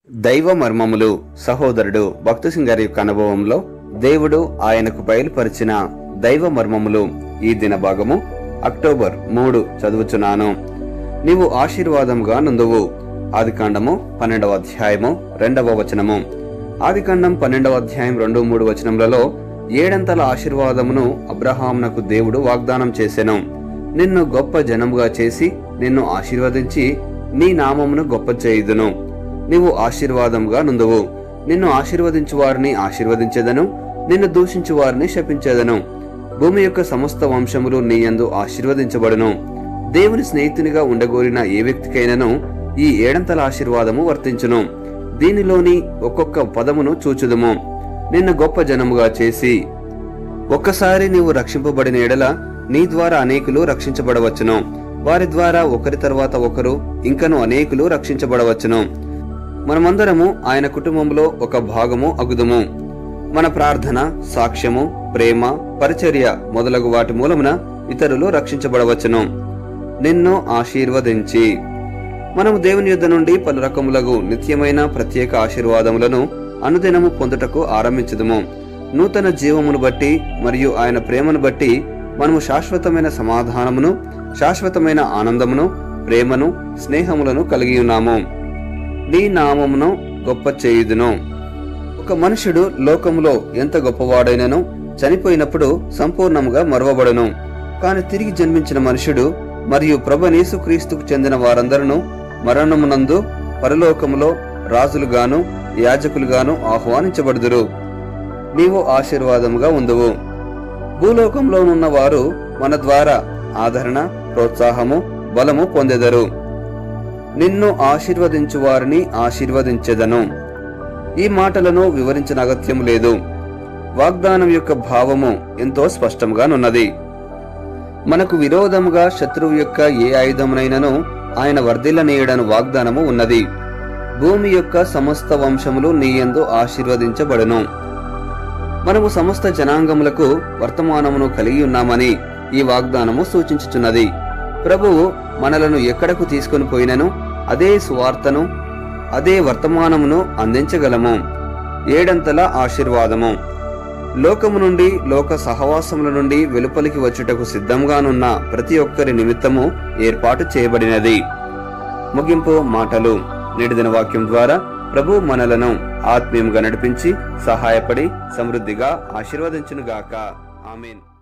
దైవ మర్మములు సహోదరుడు భక్త సింగ్ గారి యొక్క అనుభవంలో దేవుడు ఆయనకు బయలుపరిచిన దైవ మర్మములు ఈ దిన భాగము అక్టోబర్ మూడు చదువుచున్నాను నీవు ఆశీర్వాదంగా నుందువు ఆదికాండము పన్నెండవ అధ్యాయము రెండవ వచనము ఆదికాండం పన్నెండవ అధ్యాయం రెండు మూడు వచనములలో ఏడంతల ఆశీర్వాదమును అబ్రహామునకు దేవుడు వాగ్దానం చేసెను నిన్ను గొప్ప జనముగా చేసి నిన్ను ఆశీర్వదించి నీ నామమును గొప్ప చేయుదును నీవు ఆశీర్వాదముగా నుందువు నిన్ను ఆశీర్వదించు వారిని ఆశీర్వదించేదను నిన్ను దూషించు వారిని శపించేదను భూమి యొక్క సమస్త వంశములు నీయందు ఆశీర్వదించబడును దేవుని స్నేహితునిగా ఉండగోరిన ఏ వ్యక్తికైనను ఈ ఏడంతల ఆశీర్వాదము వర్తించును దీనిలోని ఒక్కొక్క పదమును చూచుదుము నిన్ను గొప్ప జనముగా చేసి ఒక్కసారి నీవు రక్షింపబడిన ఎడల నీ ద్వారా అనేకులు రక్షించబడవచ్చును వారి ద్వారా ఒకరి తర్వాత ఒకరు ఇంకను అనేకులు రక్షించబడవచ్చును మనమందరము ఆయన కుటుంబంలో ఒక భాగము అగుదుము మన ప్రార్థన సాక్ష్యము ప్రేమ పరిచర్య మొదలగు వాటి మూలమున ఇతరులు రక్షించబడవచ్చును నిన్ను ఆశీర్వదించి మనము దేవుని యుద్ధ నుండి పలు రకములగు నిత్యమైన ప్రత్యేక ఆశీర్వాదములను అనుదినము పొందుటకు ఆరంభించదుము నూతన జీవమును బట్టి మరియు ఆయన ప్రేమను బట్టి మనము శాశ్వతమైన సమాధానమును శాశ్వతమైన ఆనందమును ప్రేమను స్నేహములను కలిగి ఉన్నాము నీ నామమును గొప్ప చేయుదును ఒక మనుషుడు లోకములో ఎంత గొప్పవాడైనను చనిపోయినప్పుడు సంపూర్ణముగా మరవబడును కాని తిరిగి జన్మించిన మనుషుడు మరియు ప్రభు యేసుక్రీస్తుకు చెందిన వారందరూ మరణమునందు పరలోకములో రాజులుగాను యాజకులుగాను ఆహ్వానించబడుదురు నీవు ఆశీర్వాదముగా ఉందువు భూలోకంలో ఉన్న వారు మన ద్వారా ఆదరణ ప్రోత్సాహము బలము పొందెదరు నిన్ను ఆశీర్వదించు వారిని ఆశీర్వదించెదను ఈ మాటలను వివరించిన అగత్యం లేదు వాగ్దానం యొక్క భావము ఎంతో స్పష్టంగానున్నది మనకు విరోధముగా శత్రువు యొక్క ఏ ఆయుధమునైనను ఆయన వర్ధిల్లనీయడను వాగ్దానము ఉన్నది భూమి యొక్క సమస్త వంశములు నీయందు ఆశీర్వదించబడును మనము సమస్త జనాంగములకు వర్తమానమును కలిగి ఉన్నామని ఈ వాగ్దానము సూచించుచున్నది ప్రభువు మనలను ఎక్కడకు తీసుకొని పోయినను అదే సువార్తను అదే వర్తమానమును అందించగలము ఏడంతల ఆశీర్వాదము లోకము నుండి లోక సహవాసముల నుండి వెలుపలికి వచ్చుటకు సిద్ధంగానున్న ప్రతి ఒక్కరి నిమిత్తము ఏర్పాటు చేయబడినది ముగింపు మాటలు నేటిదిన వాక్యం ద్వారా ప్రభు మనలను ఆత్మీయంగా నడిపించి సహాయపడి సమృద్ధిగా ఆశీర్వదించునుగాక ఆమెన్